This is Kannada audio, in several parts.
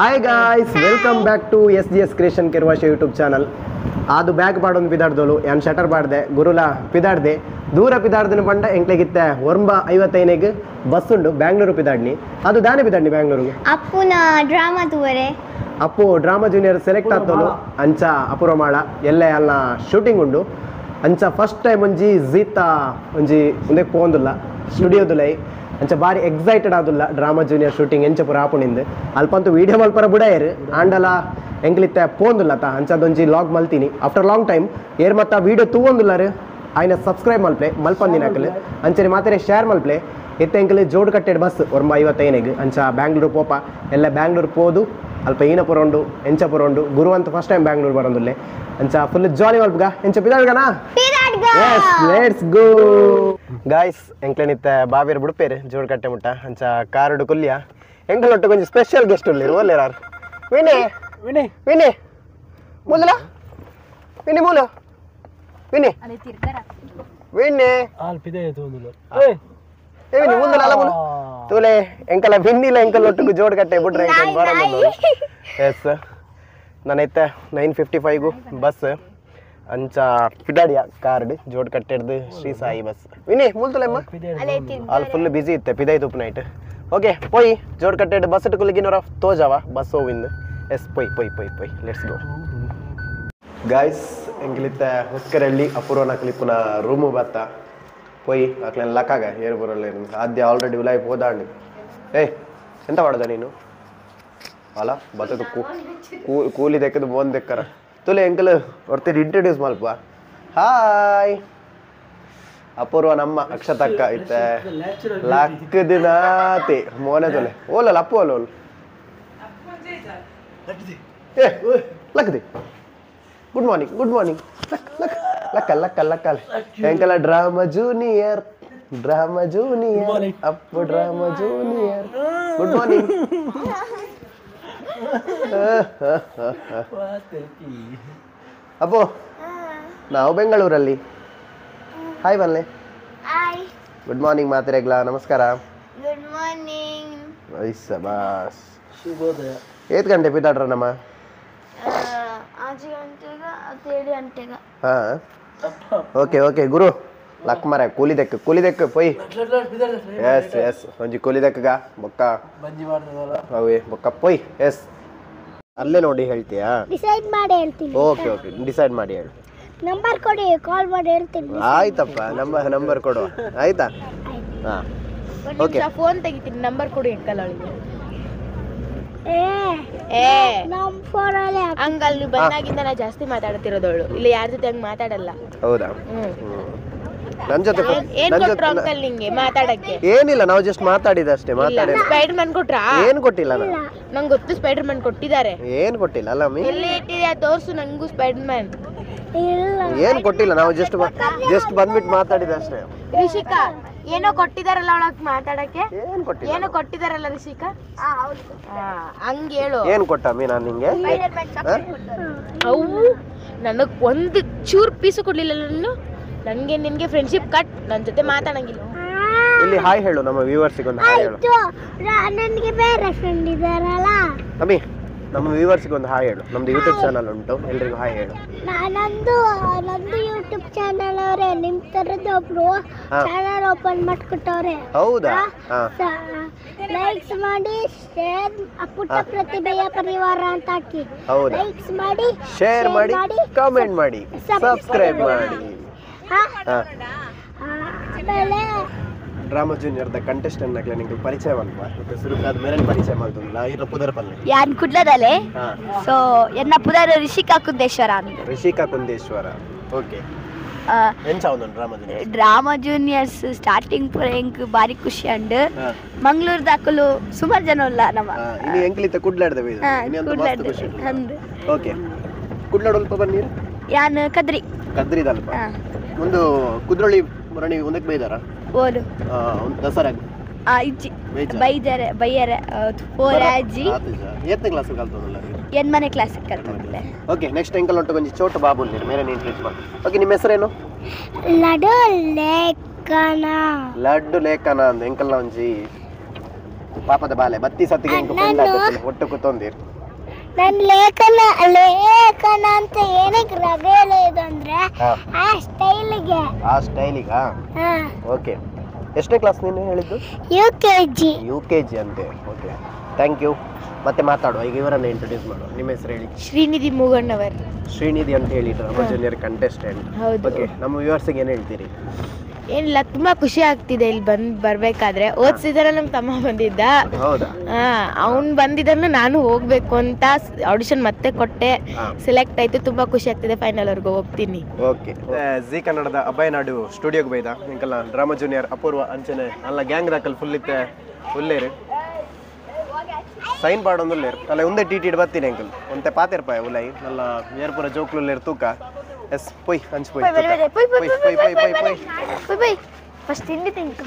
Hi guys welcome back to S G S creation ಕೆರ್ವಾಶ ಯೂಟ್ಯೂಬ್ ಚಾನಲ್ ಅದು ಬ್ಯಾಗ್ ಪಾಡೊಂದು ಪಿದಾಡ್ದೋಳು ಯಾನ್ ಶಟರ್ ಪಾಡ್ದೆ ಗುರುಲ ಪಿದಾಡ್ದೆ ದೂರ ಪಿದಾಡ್ದನ ಪಂಡ ಎಂಕ್ಲೆಗಿತ್ತೆ ಒರ್ಂಬ ಐವತ್ತೈನೆಗ್ ಬಸ್ ಉಂಡು ಬ್ಯಾಂಗ್ಳೂರು ಪಿದಾಡ್ನಿ ಅದು ದಾನೆ ಪಿದಾಡ್ನಿ ಬ್ಯಾಂಗ್ಳೂರಿಗೆ ಅಪ್ಪುನ ಡ್ರಾಮಾ ತೂವರೆ ಅಪ್ಪು ಡ್ರಾಮಾ ಜೂನಿಯರ್ ಸೆಲೆಕ್ಟ್ ಆತೋನು ಅಂಚ ಅಪೂರ್ವ ಮಾಡ ಎಲ್ಲೆ ಅಲ್ಲ ಶೂಟಿಂಗ್ ಉಂಡು ಅಂಚ ಫಸ್ಟ್ ಟೈಮ್ ಒಂಜಿ ಜೀತಾ ಒಂಜಿ ಮುಂದೆ ಪೋಂದುಲ್ಲ ಸ್ಟುಡಿಯೋದುಲೈ ಅಂಚ ಬಾರಿ ಎಕ್ಸೈಟೆಡ್ ಆದುಲ್ಲ ಡ್ರಾಮಾ ಜೂನಿಯರ್ ಶೂಟಿಂಗ್ ಎಂಚ ಪುರ ಆಪುಣಿಂದ ಅಲ್ಪಂತೂ ವಿಡಿಯೋ ಮಲ್ಪರ ಬುಡಾಯರ್ ಆಂಡಲ ಎಂಕ್ಲಿತ್ತೆ ಪೋಂದುಲ್ಲ ತ ಅಂಚದೊಂಜಿ ಲಾಗ್ ಮಲ್ತೀನಿ ಆಫ್ಟರ್ ಲಾಂಗ್ ಟೈಮ್ ಏರ್ ಮತ್ತ ವಿಡಿಯೋ ತೂವೊಂದುಲ್ಲಾರು ಆಯ್ನ ಸಬ್ಸ್ಕ್ರೈಬ್ ಮಲ್ಪ್ಲೆ ಮಲ್ಪಂದಿನ ಹಾಕಲು ಅಂಚನೆ ಮಾತಾರೆ ಶೇರ್ ಮಲ್ಪ್ಲೆ ಎತ್ತೆಂಕಲ್ ಜೋಡ್ ಕಟ್ಟೆಡ್ ಬಸ್ ಒರ್ಮ ಐವತ್ತೈನೆಗ್ ಅಂಚ ಬ್ಯಾಂಗ್ಳೂರು ಪೋಪ ಎಲ್ಲ ಬ್ಯಾಂಗ್ಳೂರು ಪೋದು ಅಲ್ಪ ಈನ ಪುರೋಂಡು ಎಂಚ ಪುರೋಂಡು ಗುರು ಅಂತ ಫಸ್ಟ್ ಟೈಮ್ ಬ್ಯಾಂಗ್ಳೂರು ಬರೋದುಲ್ಲೆ ಅಂಚ ಫುಲ್ ಜಾಲಿ ಮಲ್ಪಗ ಎಂಚ ಪಿದಾಡ್ಗನಾ ಎಸ್ ಲೆಟ್ಸ್ ಗೋ ಗಾಯ್ಸ್ ಎಂಕ್ಲೆನಿತ್ತ ಬಾವಿರ್ ಬುಡ್ಪೇರು ಜೋಡ್ ಕಟ್ಟೆ ಮುಟ್ಟ ಅಂಚ ಕಾರುಡು ಕುಲ್ಯ ಎಂಕಲ್ ಒಟ್ಟು ಕೊಂಚ ಸ್ಪೆಷಲ್ ಗೆಸ್ಟ್ ಉಳ್ಳಿರು ಒಲ್ಲೆರಾರ್ ವಿನಿ ವಿನಿ ವಿನಿ ಮೂಲಲ ವಿನಿ ಮೂಲ ವಿನಿ ವಿನಿ ಆಲ್ಪಿದೆ ತೊಂದಿಲ್ಲ ಏ ವಿನಿ ಮೂಲಲ ಅಲ್ಲ ಮೂಲ ತೂಲೆ ಎಂಕಲ ವಿನ್ನಿಲ ಎಂಕಲ್ ಒಟ್ಟಿಗೆ ಜೋಡ್ ಕಟ್ಟೆ ಬಿಟ್ರೆ ಎಂಕಲ್ ಬರೋದು ಎಸ್ ನಾನೈತೆ ನೈನ್ ಫಿಫ್ಟಿ ಫೈವ್ಗು ಬಸ್ ಅಂಚ ಪಿಡಾಡಿಯ ಕಾರ್ಡ್ ಜೋಡ್ ಕಟ್ಟೆಡ್ದು ಶ್ರೀ ಸಾಯಿ ಬಸ್ ವಿನಿ ಮೂಲ್ತಲೆಮ್ಮ ಅಲ್ಲಿ ಫುಲ್ ಬಿಸಿ ಇತ್ತೆ ಪಿದೈ ತುಪ್ಪ ನೈಟ್ ಓಕೆ ಪೋಯ್ ಜೋಡ್ ಕಟ್ಟೆಡ್ ಬಸ್ ಇಟ್ಕೊಲಿಗಿನವರ ತೋಜಾವ ಬಸ್ ಹೋವಿಂದ ಎಸ್ ಪೊಯ್ ಪೊಯ್ ಪೊಯ್ ಪೊಯ್ ಲೆಟ್ಸ್ ಗೋ ಗಾಯ್ಸ್ ಎಂಗಿಲಿತ್ತ ಹುಸ್ಕರಳ್ಳಿ ಅಪೂರ್ವನ ಕ್ಲಿಪ್ಪುನ ರೂಮು ಬತ್ತ ಪೊಯ್ ಅಕ್ಲೇನು ಲಕ್ಕಾಗ ಏರು ಬರಲ್ಲ ಆದ್ಯ ಆಲ್ರೆಡಿ ಉಲಾಯ್ ಹೋದಾಂಡು ಏಯ್ ಎಂತ ಮಾಡೋದ ನೀನು ಅಲ್ಲ ಬತ್ತದ ಕೂ ಕೂಲಿ ದೆಕ್ಕದು ಬೋನ್ ದೆಕ್ಕರ ತುಲೆ ಎಂಕಲ್ ಹೊರ್ತಿದ್ದು ಇಂಟ್ರಡ್ಯೂಸ್ ಮಲ್ಪ ಹಾಯ್ ಅಪೂರ್ವ ನಮ್ಮ ಅಕ್ಷತಕ್ಕ ಐತೆ ಲಕ್ಕದ ನಾತೆ ಮೋನೆ ತುಲೆ ಓಲಲ್ಲ ಅಪ್ಪು ಅಲ್ಲ ಓಲ್ ಏ ಲಕ್ಕದಿ ಗುಡ್ ಮಾರ್ನಿಂಗ್ ಗುಡ್ ಮಾರ್ನಿಂಗ್ ಲಕ್ಕ ಲಕ್ಕ ಲಕ್ಕ ಲಕ್ಕ ಎಂಕಲ drama junior drama junior Appu drama junior good morning Appu ನಾವು ಬೆಂಗಳೂರಲ್ಲಿ ಹಾಯ್ ಬಲ್ಲೆ ಹಾಯ್ ಗುಡ್ ಮಾರ್ನಿಂಗ್ ಮಾತ್ರೆಗ್ಲಾ ನಮಸ್ಕಾರ ಗುಡ್ ಮಾರ್ನಿಂಗ್ ಐಸ ಬಾಸ್ ಶುಭೋದಯ ಏತ್ ಗಂಟೆ ಪಿತಾಡ್ರ ನಮ್ಮ ಆಜು ಗಂಟೆಗ ಹತ್ತೇಳು ಗಂಟೆಗ ಹಾ ಓಕೆ ಓಕೆ ಗುರು ಲಕ್ ಮರ ಕೂಲಿ ದೆಕ್ಕ ಕೂಲಿ ದೆಕ್ಕ ಪೊಯ್ ಎಸ್ ಎಸ್ ಒಂಜಿ ಕೂಲಿ ದೆಕ್ಕಗ ಬೊಕ್ಕ ಬಂಜಿ ಮಾಡ್ತದಲ್ಲ ಅವೇ ಬೊಕ್ಕ ಪೊಯ್ ಎಸ್ ಅಲ್ಲೇ ನೋಡಿ ಹೇಳ್ತೀಯಾ ಡಿಸೈಡ್ ಮಾಡಿ ಹೇಳ್ತೀನಿ ಓಕೆ ಓಕೆ ಡಿಸೈಡ್ ಮಾಡಿ ಹೇಳು ನಂಬರ್ ಕೊಡಿ ಕಾಲ್ ಮಾಡಿ ಹೇಳ್ತೀನಿ ಆಯ್ತಪ್ಪ ನಂಬರ್ ನಂಬರ್ ಕೊಡುವ ಆಯ್ತಾ ಹಾ ಓಕೆ ಫೋನ್ ತೆಗಿತೀನಿ ನಂಬರ್ ಕೊಡಿ ಅಂಕಲ್ ಅವಳಿಗೆ ಏ ಏ ನಮ್ಮ ಫೋನಲ್ಲಿ ಅಂಕಲ್ ನೀವು ಬಂದಾಗಿಂದ ನಾ ಜಾಸ್ತಿ ಮಾತಾಡ್ತಿರೋದವಳು ಇಲ್ಲಿ ಯಾರ ಜೊತೆ ಹಂಗ್ ಮಾತಾಡಲ್ಲ ಹೌದಾ ಹ್ಮ್ ಹ್ಮ್. ನನ್ ಜೊತೆ ಏನ್- ಏನ್ ನನ್ ಕೊಟ್ರು ಜೊತೆ ಅಂಕಲ್ ನಿಂಗೆ ಮಾತಾಡಕ್ಕೆ ಏನಿಲ್ಲ ನಾವು ಜಸ್ಟ್ ಮಾತಾಡಿದ ಅಷ್ಟೇ ಮಾತಾಡಿ ಸ್ಪೈಡರ್ ಮ್ಯಾನ್ ಕೊಟ್ರಾ ಏನ್ ಕೊಟ್ಟಿಲ್ಲ ನಾನು ನಂಗೆ ಗೊತ್ತು ಸ್ಪೈಡರ್ ಮ್ಯಾನ್ ಕೊಟ್ಟಿದ್ದಾರೆ ಏನ್ ಕೊಟ್ಟಿಲ್ಲ ಅಲ್ಲ ಮೀ ಎಲ್ಲಿ ಇಟ್ಟಿದ್ಯಾ ತೋರ್ಸು ನಂಗೂ ಸ್ಪೈಡರ್ ಮ್ಯಾನ್ ಇಲ್ಲ ಏನ್ ಕೊಟ್ಟಿಲ್ಲ ನಾವು ಜಸ್ಟ್ ಜಸ್ಟ್ ಬಂದ್ಬಿಟ್ಟು ಮಾತಾಡಿದ ಅಷ್ಟೇ ರಿಷಿಕಾ ಏನೋ ಕೊಟ್ಟಿದಾರಲ್ಲ ಅವಳಕ್ ಮಾತಾಡಕ್ಕೆ ಏನ್ ಕೊಟ್ಟಿಲ್ಲ ಏನೋ ಕೊಟ್ಟಿದಾರಲ್ಲ ರಿಷಿಕಾ ಆ, ಹಂಗ್ ಹೇಳು ಏನ್ ಕೊಟ್ಟ ಮೀ ನಾನು ನಿಂಗೆ ಹ? ಅವು ನನಗ್ ಒಂದು ಚೂರ್ ಪೀಸು ಕೊಡ್ಲಿಲ್ಲ ನಾನು ನನ್ಗೆ ನಿನ್ಗೆ ಫ್ರೆಂಡ್ಶಿಪ್ ಕಟ್ ನನ್ ಜೊತೆ ಮಾತಾಡಂಗಿಲ್ಲ ಇಲ್ಲಿ ಹಾಯ್ ಹೇಳು ನಮ್ಮ ವ್ಯೂವರ್ಸಿಗೆ ಒಂದು ಹಾಯ್ ಹೇಳು ನನಗೆ ಬೇರೆ ಫ್ರೆಂಡ್ ಇದಾರಲ್ಲ ಅಮ್ಮಿ ನಮ್ಮ ವ್ಯೂವರ್ಸಿಗೆ ಒಂದು ಹಾಯ್ ಹೇಳು ನಮ್ದು ಯೂಟ್ಯೂಬ್ ಚಾನಲ್ ಉಂಟು ಎಲ್ರಿಗೂ ಹಾಯ್ ಹೇಳು ನಾನಂದು ನಂದು ಯೂಟ್ಯೂಬ್ ಚಾನಲ್ ಅವರೇ ನಿಮ್ ತರದ್ದು ಒಬ್ರು ಹಾ. ಚಾನಲ್ ಓಪನ್ ಮಾಡ್ಕೊಟ್ಟವ್ರೆ ಹೌದಾ ಹಾ ಲೈಕ್ಸ್ ಮಾಡಿ ಶೇರ್ ಪುಟ್ಟ ಪ್ರತಿಭೆಯ ಪರಿವಾರ ಅಂತ ಹಾಕಿ ಹೌದಾ ಲೈಕ್ಸ್ ಮಾಡಿ ಶೇರ್ ಮಾಡಿ ಕಾಮೆಂಟ್ ಮಾಡಿ ಸಬ್ಸ್ಕ್ರೈಬ್ ಮಾಡಿ ಹಾ? ಹಾ ಆಮೇಲೆ ಡ್ರಾಮಾ ಜೂನಿಯರ್ ದ ಕಂಟೆಸ್ಟೆಂಟ್ ನಾಗ್ಲೆ ನಿಂಗೆ ಪರಿಚಯ ಅಲ್ವಾ ಸುರುಕಾದ ಮೇಲೆ ಪರಿಚಯ ಮಾಡ್ತಂದಿಲ್ಲ ಇರೋ ಪುದರ್ ಪಲ್ಲೆ ಯಾನ್ ಕುಡ್ಲದಲ್ಲೇ ಹಾ ಸೊ ಎನ್ನ ಪುದರ್ ರಿಷಿಕಾ ಕುಂದೇಶ್ವರ ಅಂತ ರಿಷಿಕಾ ಕುಂದೇಶ್ವರ ಓಕೆ ಎಂಚ ಅವನು drama junior drama juniors starting ಪೂರ ಎಂಕ್ ಬಾರಿ ಖುಷಿ ಅಂಡ್ ಹಾ ಮಂಗ್ಳೂರ್ ದಾಖಲು ಸುಮಾರು ಜನ ಇಲ್ಲ ನಮ್ಮ ಹಾ, ಇನ್ನು ಎಂಕ್ಲಿತ ಕುಡ್ಲಾಡ್ದ ಬೀದ ಹಾ, ಇನ್ನೊಂದು ಕುಡ್ಲಾಡ್ದ. ಮಸ್ತ್ ಖುಷಿ ಅಂದ್ ಓಕೆ ಕುಡ್ಲಾಡಲ್ಪ ಬನ್ನೀರು ಯಾನ್ ಕದ್ರಿ ಕದ್ರಿದಲ್ಪ ಹಾ ಒಂದು ಕುದ್ರೊಳಿ ಮರಣಿ ಒಂದಕ್ಕೆ ಬೈದಾರ ಓಲು ದಸರಾ ಆ ಇಜ್ಜಿ ಬೇಜ ಬೈದರೆ ಬೈಯರೆ ಪೋರಾಜಿ ಏತನೇ ಕ್ಲಾಸ್ ಕಲ್ತದಲ್ಲ ಎನ್ ಮನೆ ಕ್ಲಾಸ್ ಕಲ್ತಂದ್ರೆ ಓಕೆ ನೆಕ್ಸ್ಟ್ ಎಂಕಲ್ ಹೊಂಟು ಕೊಂಚ ಚೋಟ ಬಾಬು ನೀರು ಮೇಲೆ ನೀನು ಟ್ರೀಟ್ ಮಾಡಿ ಓಕೆ ನಿಮ್ಮ ಹೆಸರೇನು ಲಡು ಲೇಖನ ಲಡ್ಡು ಲೇಖನ ಅಂದ ಎಂಕಲ್ನ ಒಂಜಿ ಪಾಪದ ಬಾಲೆ ಬತ್ತಿ ಸತ್ತಿಗೆ ಎಂಕ ಫ್ರೆಂಡ್ ಆಗ್ತದೆ ಒಟ್ಟು ಕೂತೊಂದಿರ್ ನನ್ನ ಲೇಖನ ಲೇಖನ ಅಂತ ಏನಕ್ಕೆ ರಗೆ ಎಳೆಯೋದು ಅಂದ್ರೆ ಹಾ ಆ ಸ್ಟೈಲ್ಗೆ ಆ ಸ್ಟೈಲಿಗಾ ಹಾ ಓಕೆ ಎಷ್ಟನೇ ಕ್ಲಾಸ್ ನೀನು ಹೇಳಿದ್ದು U K G U K G ಅಂತೆ ಓಕೆ ಥ್ಯಾಂಕ್ ಯು ಮತ್ತೆ ಮಾತಾಡುವ ಈಗ ಇವರನ್ನ ಇಂಟ್ರೊಡ್ಯೂಸ್ ಮಾಡು ನಿಮ್ಮ ಹೆಸರು ಹೇಳಿ ಶ್ರೀನಿಧಿ ಮೂಗಣ್ಣವರ್ ಶ್ರೀನಿಧಿ ಅಂತ ಹೇಳಿ ನಮ್ಮ ಜೂನಿಯರ್ ಕಂಟೆಸ್ಟೆಂಟ್ ಹೌದು. ಓಕೆ ನಮ್ಮ ವ್ಯೂವರ್ಸಿಗೆ ಏನು ಹೇಳ್ತೀರಿ ಏನಿಲ್ಲ ತುಂಬಾ ಖುಷಿ ಆಗ್ತಿದೆ ಇಲ್ಲಿ ಬಂದ್ ಬರ್ಬೇಕಾದ್ರೆ ಓದ್ಸಿದಾರ ನಮ್ ತಮ್ಮ ಬಂದಿದ್ದ ಹೌದಾ ಹಾ ಅವ್ನ್ ಬಂದಿದ್ದನ್ನು ನಾನು ಹೋಗ್ಬೇಕು ಅಂತ ಆಡಿಷನ್ ಮತ್ತೆ ಕೊಟ್ಟೆ ಹಾ. ಸೆಲೆಕ್ಟ್ ಆಯ್ತು ತುಂಬಾ ಖುಷಿ ಆಗ್ತಿದೆ ಫೈನಲ್ ವರ್ಗು ಹೋಗ್ತೀನಿ ಓಕೆ ಜಿ ಕನ್ನಡದ ಅಭಯ ನಾಡು ಸ್ಟುಡಿಯೋಗೆ ಬೈದ ಇಂಕಲ್ಲ ಡ್ರಾಮಾ ಜೂನಿಯರ್ ಅಪೂರ್ವ ಅಂಚನೆ ಅಲ್ಲ ಗ್ಯಾಂಗ್ ದಾಕಲ್ ಫುಲ್ ಇತ್ತೆ ಉಲ್ಲೇರು ಸೈನ್ ಪಾಡ್ ಒಂದು ಉಲ್ಲೇರು ಅಲ್ಲ ಒಂದೇ ಟಿ ಟಿ ಬರ್ತೀನಿ ಅಂಕಲ್ ಒಂತೆ ಪಾತಿರ್ಪಾಯ ಉಲೈ ನಲ್ಲ ಏರ್ಪುರ ಜೋಕ್ಲುಲ್ಲೇರು ತೂಕ ಎಸ್ ಪೊಯ್ ಹಂಚ್ ಪೊಯ್ ತೂಕ. ಪೊಯ್ ಪೊಯ್ ಪೊಯ್ ಪೊಯ್ ಪೊಯ್ ಪೈ ಫಸ್ಟ್ ತಿಂಡಿ ತಿಂಕ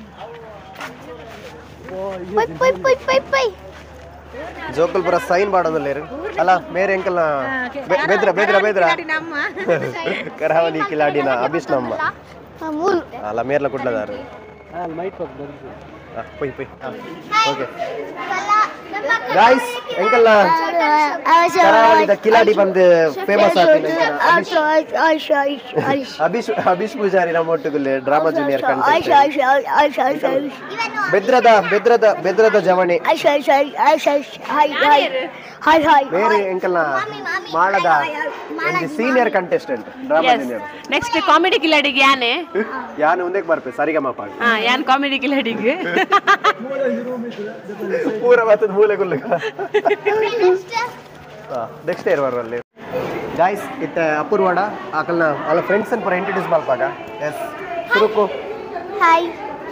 ಪೈ ಪೈ ಪೈ ಪೈ ಪೈ ಜೋಕುಲ್ ಪುರ ಸೈನ್ ಪಾಡೋದಿಲ್ಲೇರು ಅಲ್ಲ ಮೇರೆ ಅಂಕಲ್ನ ಬೇದ್ರ ಬೇದ್ರ ಬೇದ್ರ ಕರಾವಳಿ ಕಿಲಾಡಿನ ಅಭಿಷ್ ನಮ್ಮ ಮೂಲು ಅಲ್ಲ ಮೇರ್ಲ ಕುಡ್ಲದಾರು ಅಲ್ಲಿ ಮೈಕ್ ಬಂದು ಪೊಯ್ ಪೊಯ್ ಓಕೆ ಗಾಯ್ಸ್ ಎಂಕಲ್ನ ಕರಾವಳಿದ ಕಿಲಾಡಿ ಬಂದು ಫೇಮಸ್ ಆಗ್ತೀನಿ ಅಭಿಷ್ ಅಭಿಷ್ ಪೂಜಾರಿ ನಮ್ಮ ಒಟ್ಟಿಗೆ ಡ್ರಾಮಾ ಜೂನಿಯರ್ ಕಂಟೆಸ್ಟ್ ಬೆದ್ರದ ಬೆದ್ರದ ಬೆದ್ರದ ಜವಣಿ ಬೇರೆ ಎಂಕಲ್ನ ಮಾಡದ ಒಂದು senior contestant drama junior next comedy ಕಿಲಾಡಿಗೆ ಯಾನೆ ಯಾನು ಒಂದೇ ಬರ್ಪೆ ಸರಿಗಮ್ಮ ಪಾಡ್ ಹಾ ಯಾನ್ ಕಾಮಿಡಿ ಕಿಲಾಡಿಗೆ ಪೂರ ಬತ್ತದ ಮೂಲೆಗುಲ್ಲ ನೆಕ್ಸ್ಟ್ ಇಯರ್ ಬರುವಲ್ಲಿ ಗಾಯ್ಸ್ ಇತ್ತ ಅಪೂರ್ವಾಡ ಆಕಲ್ನ ಅಲ್ಲ ಫ್ರೆಂಡ್ಸ್ ಅನ್ ಪರ ಇಂಟ್ರೊಡ್ಯೂಸ್ ಮಾಡ್ಪಾಗ ಎಸ್ ಸುರುಕು ಹಾಯ್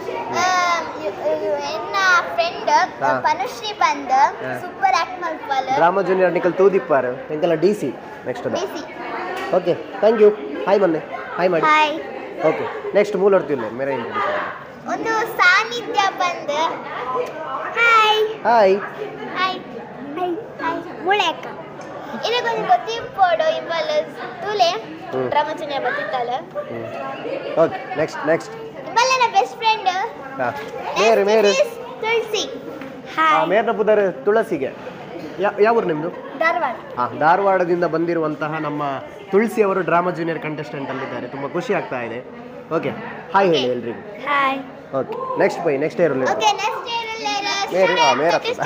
ಎನ್ನ ಫ್ರೆಂಡ್ ಹಾ. ಪನುಶ್ರೀ ಬಂದ್ ಹಾ. ಸೂಪರ್ ಆಕ್ಟ್ ಮಲ್ಪಲ್ ಡ್ರಾಮಾ ಜೂನಿಯರ್ ನಿಕಲ್ ತೂದಿಪ್ಪಾರು ಎಂಕಲ್ಲ ಡಿ ಸಿ ನೆಕ್ಸ್ಟ್ ಅದ busy okay thank you hi ಮೊನ್ನೆ ಹಾಯ್ ಮಾಡಿ ಹಾಯ್ ಓಕೆ ನೆಕ್ಸ್ಟ್ ಮೂಲ ಹೊಡ್ತಿಲ್ಲ ಮೇರೆ ಇಂಟ್ರೊಡ್ಯೂಸ್ ಒಂದು ಸಾನ್ನಿಧ್ಯ ಬಂದ್ hi hi hi hi hi ಮುಳೆಕ ಇದಕ್ಕೊಂದು ಗೊತ್ತಿಪ್ಪೋಡು ಇಬ್ಬಲ್ ತೂಲೆ ಹ್ಮ್. ರಾಮಚಂದ್ರ ಬತ್ತಿತ್ತಲ್ಲ ಓಕೆ ನೆಕ್ಸ್ಟ್ ನೆಕ್ಸ್ಟ್ ಇಬ್ಬಲ್ಲ ಬೆಸ್ಟ್ ಫ್ರೆಂಡ್ ಹಾಂ ಮೇರೆ ಮೇರೆ ತುಳಸಿ ಆ ಮೇರ್ನ ಪುದರ್ ತುಳಸಿಗೆ ಯಾ- ಯಾವ ಊರು ನಿಮ್ಮದು ಧಾರವಾಡ ಹಾಂ ಧಾರವಾಡದಿಂದ ಬಂದಿರುವಂತಹ ನಮ್ಮ ತುಳಸಿ ಅವರು ಡ್ರಾಮಾ ಜೂನಿಯರ್ ಕಂಟೆಸ್ಟೆಂಟ್ ಅಲ್ಲಿದ್ದಾರೆ ತುಂಬ ಖುಷಿ ಆಗ್ತಾ ಇದೆ ಓಕೆ ಹಾಯ್ ಹೇಳಿ ಎಲ್ರಿಗೂ hi okay next bye next year okay next ಮೇರೆ, ಆ, ಮೇರೆ ಹತ್ತಿರ.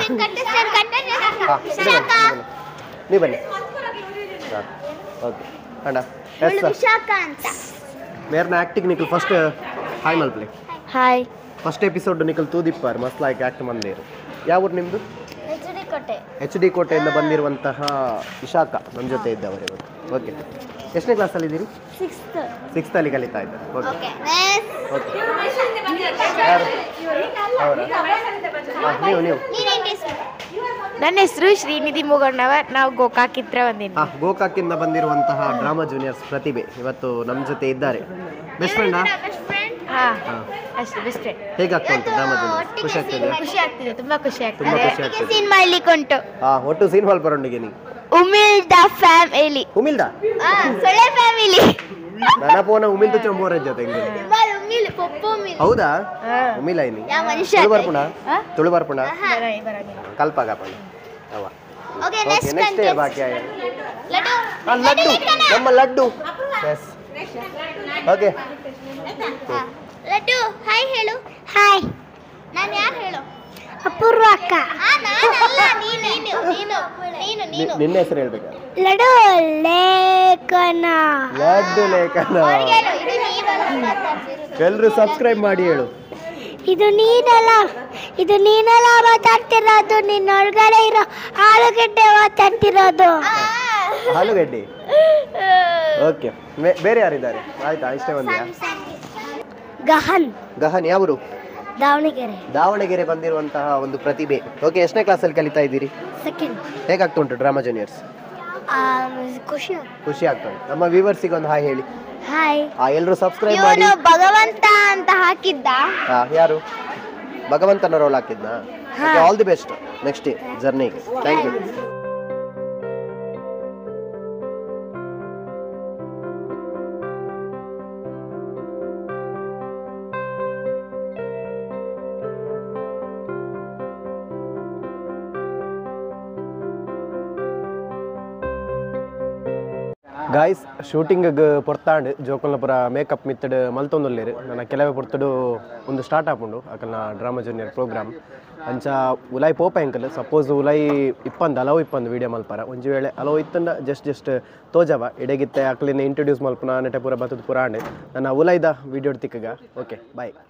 ಹಾಂ ನೀವು ಬನ್ನಿ ಹಾಂ ಓಕೆ ಅಣ್ಣ ಎಸ್ ಸರ್ ವಿಶಾಖ ಅಂತ ಮೇರ್ನ ಆ್ಯಕ್ಟಿಂಗ್ ನಿಖಲ್ ಫಸ್ಟ್ ಹಾಯ್ ಮಲ್ಪ್ಲೆ ಹಾಯ್ ಫಸ್ಟ್ ಎಪಿಸೋಡ್ ನಿಖಲ್ ತೂದಿಪ್ಪಾರ್ ಮಸ್ತ್ ಆಗಿ ಆ್ಯಕ್ಟ್ ಮಂದೇರು ಯಾವ ಊರು ನಿಮ್ಮದು H D Kote H D ಕೋಟೆಯಿಂದ ಬಂದಿರುವಂತಹ ವಿಶಾಖ ನಮ್ಮ ಜೊತೆ ಇದ್ದವರು ಇವತ್ತು ಓಕೆ ಎಷ್ಟನೇ ಕ್ಲಾಸಲ್ಲಿ ಇದ್ದೀರಿ ಸಿಕ್ಸ್ತ್ ಸಿಕ್ಸ್ತಲ್ಲಿ ಕಲಿತಾ ಇದ್ದಾರೆ ಓಕೆ ಓಕೆ ನೆಕ್ಸ್ಟ್ ಓಕೆ ಯಾರು ಅವರಾ ಹಾಂ ನೀವು ನೀವು ನೀನೇನ್ ಟೇಸ್ಟ್ ನನ್ನ ಹೆಸರು ಶ್ರೀನಿಧಿ ಮೂಗಣ್ಣವರ್ ನಾವು ಗೋಕಾಕಿತ್ರ ಬಂದಿನಿ ಹಾಂ ಗೋಕಾಕಿಂದ ಬಂದಿರುವಂತಹ ಡ್ರಾಮಾ ಜೂನಿಯರ್ಸ್ ಪ್ರತಿಭೆ ಇವತ್ತು ನಮ್ಮ ಜೊತೆ ಇದ್ದಾರೆ ಬೆಸ್ಟ್ ಫ್ರೆಂಡಾ ಬೆಸ್ಟ್ ಫ್ರೆಂಡ್ ಹಾ ಹಾಂ ಅಷ್ಟೇ ಬೆಸ್ಟ್ ಫ್ರೆಂಡ್ ಹೇಗಾಗ್ತಾ ಉಂಟು ಡ್ರಾಮಾ ಜೂನಿಯರ್ಸ್ ಖುಷಿ ಆಗ್ತದೆ ಖುಷಿ ಆಗ್ತಿದೆ ತುಂಬಾ ಖುಷಿ ತುಂಬ ಆಗ್ತಿದೆ ಖುಷಿ ಆಗ್ತದೆ ಸೀನ್ ಮಾಡ್ಲಿಕ್ಕೆ ಉಂಟು ಹಾಂ ಒಟ್ಟು ಸೀನ್ ಹಾಲ್ ಬರೋಣಿಗೆ ನೀವು ಉಮಿಲ್ ದ ಫ್ಯಾಮಿಲಿ ಉಮಿಲ್ದ ಸೊಳ್ಳೆ ಫ್ಯಾಮಿಲಿ ನನ್ನ ಫೋನ ಉಮಿಲ್ದು ಚಂಬೋರ ಜೊತೆ ಹೆಂಗೆ ಉಮ್ಮಿಲ್ ಪೊಪ್ಪು ಉಮ್ಮಿಲ್ ಹೌದಾ ಉಮಿಲ ಇನಿ ಯಾವ ಮನುಷ್ಯ ತುಳು ಬರ್ಪುಣ ತುಳು ಬರ್ಪುಣ ಬರಂಗಿಲ್ಲ ಕಲ್ಪ ಕಾಪಣ ಅವ ಓಕೆ ಓಕೆ ನೆಕ್ಸ್ಟ್ ನೆಕ್ಸ್ಟ್ ಬಾಕಿ ಆಯ ಲಡ್ಡು ಆ, ಲಡ್ಡು ನಮ್ಮ ಲಡ್ಡು ಎಸ್ ಓಕೆ ಹಾ. ಲಡ್ಡು ಹಾಯ್ ಹೇಳು ಹಾಯ್ ನಾನು ಯಾರು ಹೇಳು ಅಪೂರ್ವ ಅಕ್ಕ ನಾನಲ್ಲ ನೀನು ನೀನು ನೀನು ನೀನು ನೀನು ನಿನ್ನ ಹೆಸರು ಹೇಳ್ಬೇಕಾ ಲಡ್ಡು ಲೇಖನ ಲಡ್ಡು ಲೇಖನ ಅವ್ರಿಗೆ ಹೇಳು, ಇದು ನೀನಲ್ಲ ಮಾತಾಡ್ತಿರೋದು. ಎಲ್ರು ಸಬ್ಸ್ಕ್ರೈಬ್ ಮಾಡಿ ಹೇಳು ಇದು ನೀನಲ್ಲ ಇದು ನೀನಲ್ಲ ಮಾತಾಡ್ತಿರೋದು ನಿನ್ನೊಳಗಡೆ ಇರೋ ಆಲೂಗಡ್ಡೆ ಮಾತಾಡ್ತಿರೋದು ಆಲೂಗಡ್ಡೆ ಓಕೆ ಬೇರೆ ಯಾರಿದ್ದಾರೆ ಆಯ್ತಾ ಇಷ್ಟೇ ಒಂದಿಯಾ ಗಹನ್ ಗಹನ್ ಯಾವರು ದಾವಣಗೆರೆ ದಾವಣಗೆರೆ ಬಂದಿರುವಂತಹ ಒಂದು ಪ್ರತಿಭೆ ಓಕೆ ಎಷ್ಟನೇ ಕ್ಲಾಸಲ್ಲಿ ಕಲಿತಾ ಇದ್ದೀರಿ ಸೆಕೆಂಡ್ ಹೇಗಾಗ್ತಾ ಉಂಟು ಡ್ರಾಮಾ ಜೂನಿಯರ್ಸ್ ಖುಷಿ ಖುಷಿ ಆಗ್ತಾ ಉಂಟು ನಮ್ಮ ವ್ಯೂವರ್ಸಿಗೆ ಒಂದು ಹಾಯ್ ಹೇಳಿ ಹಾಯ್ ಆ ಎಲ್ಲರೂ ಸಬ್ಸ್ಕ್ರೈಬ್ ಮಾಡಿ ಇವನು ಭಗವಂತ ಅಂತ ಹಾಕಿದ್ದ ಹಾ ಯಾರು ಭಗವಂತನ ರೋಲ್ ಹಾಕಿದ್ನಾ ಆಲ್ ದಿ ಬೆಸ್ಟ್ ನೆಕ್ಸ್ಟ್ ಜರ್ನಿಗೆ ಥ್ಯಾಂಕ್ ಯು ಗಾಯ್ಸ್ ಶೂಟಿಂಗ್ ಪೊರ್ತಾಂಡ್ ಜೋಕುಲ್ನ ಪುರ ಮೇಕಪ್ ಮಿತ್ತಡ್ ಮಲ್ತೊಂದುಲ್ಲೇರು ನನ್ನ ಕೆಲವೇ ಪೊರ್ತುಡು ಒಂದು ಸ್ಟಾರ್ಟ್ ಆಪುಂಡು ಅಕಲ್ನ ಡ್ರಾಮಾ ಜೂನಿಯರ್ ಪ್ರೋಗ್ರಾಮ್ ಅಂಚ ಉಲಾಯ್ ಪೋಪ ಎಂಕಲ್ ಸಪೋಸ್ ಉಲಾಯ್ ಇಪ್ಪಂದು ಅಲವು ಇಪ್ಪಂದು ವಿಡಿಯೋ ಮಲ್ಪಾರ ಒಂಜಿ ವೇಳೆ ಅಲವು ಇತ್ತಂಡ ಜಸ್ಟ್ ಜಸ್ಟ್ ತೋಜವ ಎಡೆಗಿತ್ತೆ ಅಕ್ಲಿನ ಇಂಟ್ರೊಡ್ಯೂಸ್ ಮಲ್ಪುನ ನೆಟೆ ಪೂರ ಬತ್ತದ ಪುರಾಂಡ್ ನನ್ನ ಉಲಾಯ್ದ ವಿಡಿಯೋ ತಿಕ್ಕಗ ಓಕೆ ಬಾಯ್